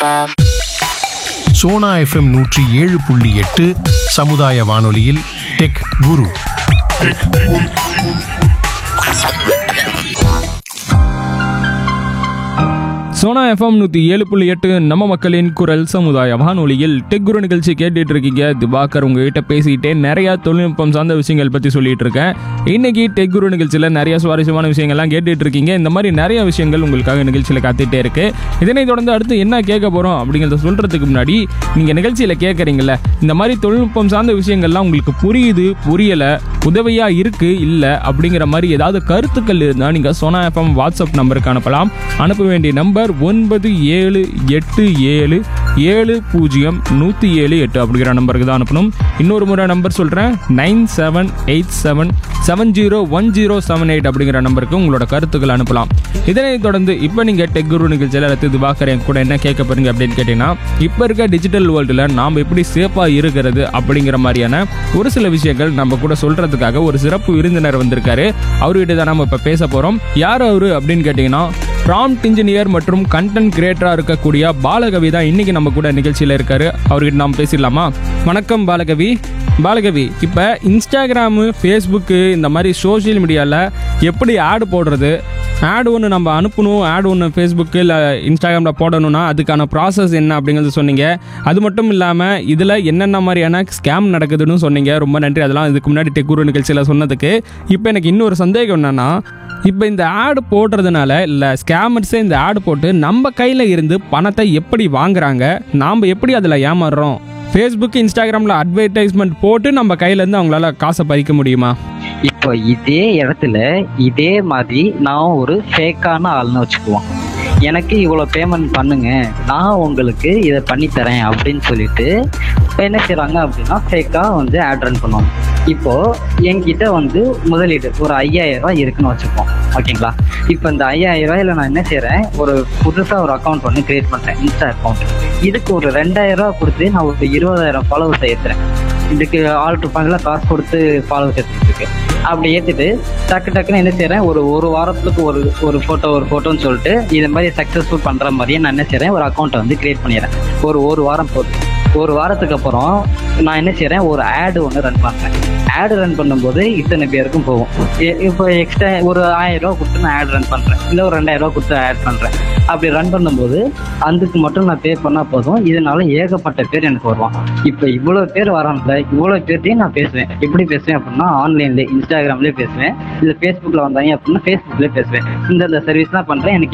Sona FM நூற்றி ஏழு புள்ளி எட்டு சமுதாய வானொலியில் டெக் குரு சோனா எஃப்எம் நூற்றி ஏழு புள்ளி எட்டு நம்ம மக்களின் குரல் சமுதாய வானொலியில் டெக் குரு நிகழ்ச்சி கேட்டுட்டு இருக்கீங்க திவாகர் உங்ககிட்ட பேசிக்கிட்டே நிறைய தொழில்நுட்பம் சார்ந்த விஷயங்கள் பற்றி சொல்லிட்டு இருக்கேன் இன்னைக்கு டெக் குரு நிகழ்ச்சியில் நிறைய சுவாரஸ்யமான விஷயங்கள்லாம் கேட்டுட்டு இருக்கீங்க இந்த மாதிரி நிறைய விஷயங்கள் உங்களுக்காக நிகழ்ச்சியில் காத்துட்டே இருக்கு இதனை தொடர்ந்து அடுத்து என்ன கேட்க போகிறோம் அப்படிங்கிறத சொல்கிறதுக்கு முன்னாடி நீங்கள் நிகழ்ச்சியில் கேட்குறீங்களே இந்த மாதிரி தொழில்நுட்பம் சார்ந்த விஷயங்கள்லாம் உங்களுக்கு புரியுது புரியலை உதவியாக இருக்கு இல்லை அப்படிங்கிற மாதிரி ஏதாவது கருத்துக்கள் இருந்தால் நீங்கள் சோனா எஃப்எம் வாட்ஸ்அப் நம்பருக்கு அனுப்பலாம் அனுப்ப வேண்டிய நம்பர் ஒன்பது ஏழு எட்டு ஏழு ஏழு பூஜ்ஜியம் நூற்றி ஏழு எட்டு அப்படிங்கிற நம்பருக்கு தான் அனுப்பணும் இன்னொரு முறை நம்பர் சொல்கிறேன் nine seven eight seven seven zero one zero seven eight அப்படிங்கிற நம்பருக்கு உங்களோட கருத்துக்கள் அனுப்பலாம் இதனைத் தொடர்ந்து இப்போ நீங்கள் டெக் குரு நிகழ்ச்சியில் அடுத்து திவாகர் என் கூட என்ன கேட்க போறீங்க அப்படின்னு கேட்டிங்கன்னா இப்போ இருக்க டிஜிட்டல் வேர்ல்டில் நாம் எப்படி சேஃபாக இருக்கிறது அப்படிங்கிற மாதிரியான ஒரு சில விஷயங்கள் நம்ம கூட சொல்கிறதுக்காக ஒரு சிறப்பு விருந்தினர் வந்திருக்காரு அவர்கிட்ட தான் நம்ம இப்போ பேச போகிறோம் யார் அவரு அப்படின்னு கேட்டிங்கன்னா ப்ராம்ப்ட் இன்ஜினியர் மற்றும் கண்டென்ட் கிரியேட்டராக இருக்கக்கூடிய பாலகவி தான் இன்னைக்கு நம்ம கூட நிகழ்ச்சியில் இருக்காரு அவர்கிட்ட நாம் பேசிடலாமா வணக்கம் பாலகவி பாலகவி இப்போ இன்ஸ்டாகிராமு ஃபேஸ்புக்கு இந்த மாதிரி சோஷியல் மீடியாவில் எப்படி ஆடு போடுறது ஆடு ஒன்று நம்ம அனுப்பணும் ஆடு ஒன்று ஃபேஸ்புக்கு இல்லை இன்ஸ்டாகிராமில் போடணும்னா அதுக்கான ப்ராசஸ் என்ன அப்படிங்கிறது சொன்னீங்க அது மட்டும் இல்லாமல் இதில் என்னென்ன மாதிரியான ஸ்கேம் நடக்குதுன்னு சொன்னீங்க ரொம்ப நன்றி அதெல்லாம் இதுக்கு முன்னாடி டெக்கூர் நிகழ்ச்சியில் சொன்னதுக்கு இப்போ எனக்கு இன்னொரு சந்தேகம் என்னன்னா இப்போ இந்த ஆடு போடுறதுனால இல்லை ஸ்கேமர்ஸே இந்த ஆடு போட்டு நம்ம கையில் இருந்து பணத்தை எப்படி வாங்குறாங்க நாம் எப்படி அதில் ஏமாறுறோம் ஃபேஸ்புக் இன்ஸ்டாகிராமில் அட்வர்டைஸ்மெண்ட் போட்டு நம்ம கையிலேருந்து அவங்களால காசை பறிக்க முடியுமா இப்போ இதே இடத்துல இதே மாதிரி நான் ஒரு ஃபேக்கான ஆள்னு வச்சுக்குவோம் எனக்கு இவ்வளோ பேமெண்ட் பண்ணுங்க நான் உங்களுக்கு இதை பண்ணித்தரேன் அப்படின்னு சொல்லிட்டு இப்ப என்ன செய்கிறாங்க அப்படின்னா ஃபேக்காக வந்து ஆட் ரன் பண்ணுவாங்க இப்போ என்கிட்ட வந்து முதலீடு ஒரு ஐயாயிரம் ரூபாய் இருக்குன்னு வச்சுப்போம் ஓகேங்களா இப்போ இந்த ஐயாயிரம் ரூபாயில நான் என்ன செய்கிறேன் ஒரு புதுசாக ஒரு அக்கௌண்ட் ஒன்று கிரியேட் பண்ணுறேன் இன்ஸ்டா அக்கௌண்ட் இதுக்கு ஒரு ரெண்டாயிரம் ரூபாய் கொடுத்து நான் ஒரு இருபதாயிரம் ஃபாலோவர்ஸ் ஏற்றுறேன் இதுக்கு ஆள் இருப்பாங்களா காசு கொடுத்து ஃபாலோவர்ஸ் ஏற்றுறதுக்கு அப்படி ஏற்றிட்டு டக்கு டக்குன்னு என்ன செய்கிறேன் ஒரு ஒரு வாரத்துக்கு ஒரு ஒரு ஃபோட்டோ ஒரு ஃபோட்டோன்னு சொல்லிட்டு இது மாதிரி சக்ஸஸ்ஃபுல் பண்ணுற மாதிரியே நான் என்ன செய்கிறேன் ஒரு அக்கௌண்ட்டை வந்து கிரியேட் பண்ணிடுறேன் ஒரு ஒரு வாரம் போட்டு ஒரு வாரத்துக்கு அப்புறம் நான் என்ன செய்கிறேன் ஒரு ஆடு ஒன்று ரன் பண்ணுறேன் ஆடு ரன் பண்ணும்போது இத்தனை பேருக்கும் போகும் இ- இப்போ எக்ஸ்ட்ரா ஒரு ஆயிரம் ரூபா கொடுத்து நான் ஆட் ரன் பண்ணுறேன் இல்லை ஒரு ரெண்டாயிரம் ரூபா கொடுத்து ஆட் பண்ணுறேன் அப்படி ரன் பண்ணும்போது அதுக்கு மட்டும் நான் பே பண்ணால் போதும் இதனால ஏகப்பட்ட பேர் எனக்கு வருவான் இப்போ இவ்வளோ பேர் வரான்ல இவ்வளோ பேர்த்தையும் நான் பேசுவேன் எப்படி பேசுவேன் அப்படின்னா ஆன்லைன்லேயே இன்ஸ்டாகிராம்லேயே பேசுவேன் இல்லை ஃபேஸ்புக்கில் வந்தாங்க அப்படின்னா ஃபேஸ்புக்லேயே பேசுவேன் இந்த இந்த சர்வீஸ்லாம் பண்ணுறேன் எனக்கு